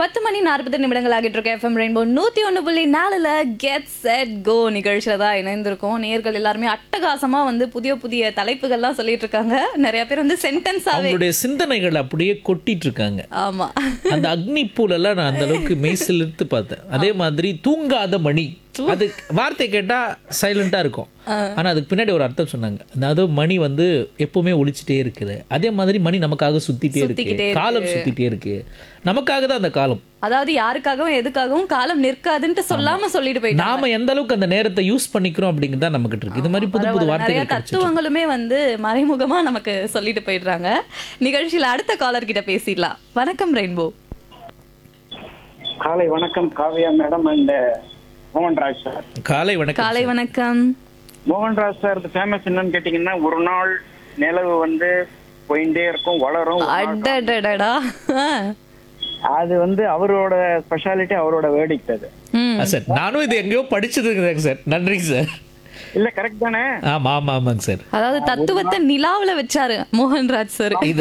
பத்து மணி நாற்பது நிமிடங்கள் ஆகிட்டு இருக்க எஃப்எம் ரெயின்போ நூத்தி ஒண்ணு புள்ளி நாலுல கெட் செட் கோ நிகழ்ச்சியில தான் இணைந்திருக்கோம் நேர்கள் எல்லாருமே அட்டகாசமா வந்து புதிய புதிய தலைப்புகள்லாம் சொல்லிட்டு இருக்காங்க நிறைய பேர் வந்து சென்டென்ஸாவே அவங்களுடைய சிந்தனைகள் அப்படியே கொட்டிட்டு இருக்காங்க ஆமா அந்த அக்னி பூலெல்லாம் நான் அந்த அளவுக்கு மெய்சிலிருத்து பார்த்தேன் அதே மாதிரி தூங்காத மணி அது வார்த்தை கேட்டா சைலண்டா இருக்கும் ஆனா அதுக்கு பின்னாடி ஒரு அர்த்தம் சொன்னாங்க அதாவது மணி வந்து எப்பவுமே ஒழிச்சிட்டே இருக்குது அதே மாதிரி மணி நமக்காக சுத்திட்டே இருக்கு சுத்திக்கிட்டே காலம் சுத்திட்டே இருக்கு நமக்காக தான் அந்த காலம் அதாவது யாருக்காகவும் எதுக்காகவும் காலம் நிற்காதுன்ட்டு சொல்லாம சொல்லிட்டு போயிட்டாங்க நாம எந்த அளவுக்கு அந்த நேரத்தை யூஸ் பண்ணிக்கிறோம் அப்படிங்கிறது தான் நமக்கு இருக்கு இது மாதிரி புது புது பரவாயில்ல. நிறைய வார்த்தைகள் கிடைச்சிட்டு தத்துவங்களுமே வந்து மறைமுகமா நமக்கு சொல்லிட்டு போயிடுறாங்க நிகழ்ச்சியில அடுத்த காலர் கிட்ட பேசிடலாம் வணக்கம் ரெயின்போ காலை வணக்கம் Kavya madam and Mohanraj sir காலை வணக்கம் காலை வணக்கம் மோகன்ராஜ் சார் ஃபேமஸ் என்னன்னு கேட்டீங்கன்னா ஒரு நாள் நிலவு வந்து போயிட்டே இருக்கும் வளரும் ஒரு நாள் அடடடடா அது வந்து அவரோட ஸ்பெஷாலிட்டி அவரோட வேர்டிக்ட் அது ம் ஆ, சார் நானும் இது எங்கேயோ படிச்சதுங்க சார் நன்றிங்க சார் இல்ல கரெக்ட் தானே ஆமா ஆமா ஆமாங்க சார் அதாவது தத்துவத்தை நிலாவுல வச்சாரு மோகன்ராஜ் சார் இது